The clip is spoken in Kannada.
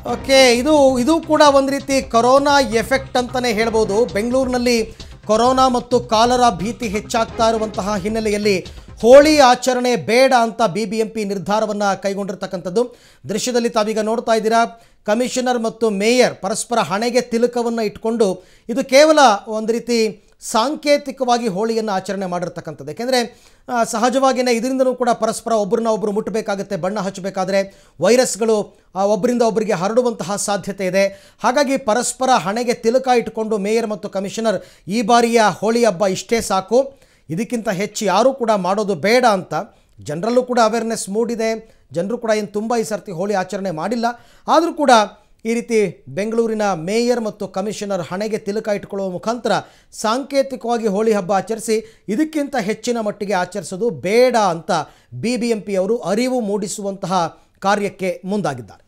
ಓಕೆ ಇದು ಇದು ಕೂಡ ಒಂದು ರೀತಿ ಕೊರೋನಾ ಎಫೆಕ್ಟ್ ಅಂತಲೇ ಹೇಳ್ಬೋದು ಬೆಂಗಳೂರಿನಲ್ಲಿ ಕೊರೋನಾ ಮತ್ತು ಕಾಲರ ಭೀತಿ ಹೆಚ್ಚಾಗ್ತಾ ಇರುವಂತಹ ಹಿನ್ನೆಲೆಯಲ್ಲಿ ಹೋಳಿ ಆಚರಣೆ ಬೇಡ ಅಂತ ಬಿ ಬಿ ಎಂ ಪಿ ನಿರ್ಧಾರವನ್ನು ಕೈಗೊಂಡಿರ್ತಕ್ಕಂಥದ್ದು ದೃಶ್ಯದಲ್ಲಿ ತಾವೀಗ ನೋಡ್ತಾ ಇದ್ದೀರಾ ಕಮಿಷನರ್ ಮತ್ತು ಮೇಯರ್ ಪರಸ್ಪರ ಹಣೆಗೆ ತಿಲಕವನ್ನು ಇಟ್ಕೊಂಡು ಇದು ಕೇವಲ ಒಂದು ರೀತಿ ಸಾಂಕೇತಿಕವಾಗಿ ಹೋಳಿಯನ್ನು ಆಚರಣೆ ಮಾಡಿರ್ತಕ್ಕಂಥದ್ದು ಯಾಕೆಂದರೆ ಸಹಜವಾಗಿಯೇ ಇದರಿಂದಲೂ ಕೂಡ ಪರಸ್ಪರ ಒಬ್ಬರನ್ನ ಒಬ್ಬರು ಮುಟ್ಟಬೇಕಾಗುತ್ತೆ ಬಣ್ಣ ಹಚ್ಚಬೇಕಾದ್ರೆ ವೈರಸ್ಗಳು ಆ, ಒಬ್ಬರಿಂದ ಒಬ್ಬರಿಗೆ ಹರಡುವಂತಹ ಸಾಧ್ಯತೆ ಇದೆ ಹಾಗಾಗಿ ಪರಸ್ಪರ ಹಣೆಗೆ ತಿಲಕ ಇಟ್ಕೊಂಡು ಮೇಯರ್ ಮತ್ತು ಕಮಿಷನರ್ ಈ ಬಾರಿಯ ಹೋಳಿ ಹಬ್ಬ ಇಷ್ಟೇ ಸಾಕು ಇದಕ್ಕಿಂತ ಹೆಚ್ಚು ಯಾರೂ ಕೂಡ ಮಾಡೋದು ಬೇಡ ಅಂತ ಜನರಲ್ಲೂ ಕೂಡ ಅವೇರ್ನೆಸ್ ಮೂಡಿದೆ ಜನರು ಕೂಡ ಏನು ತುಂಬ ಈ ಸರ್ತಿ ಹೋಳಿ ಆಚರಣೆ ಮಾಡಿಲ್ಲ ಆದರೂ ಕೂಡ ಈ ರೀತಿ ಬೆಂಗಳೂರಿನ ಮೇಯರ್ ಮತ್ತು ಕಮಿಷನರ್ ಹಣೆಗೆ ತಿಲಕ ಇಟ್ಕೊಳ್ಳುವ ಮುಖಾಂತರ ಸಾಂಕೇತಿಕವಾಗಿ ಹೋಳಿ ಹಬ್ಬ ಆಚರಿಸಿ ಇದಕ್ಕಿಂತ ಹೆಚ್ಚಿನ ಮಟ್ಟಿಗೆ ಆಚರಿಸೋದು ಬೇಡ ಅಂತ ಬಿ ಬಿ ಎಂ ಪಿಯವರು ಅರಿವು ಮೂಡಿಸುವಂತಹ ಕಾರ್ಯಕ್ಕೆ ಮುಂದಾಗಿದ್ದಾರೆ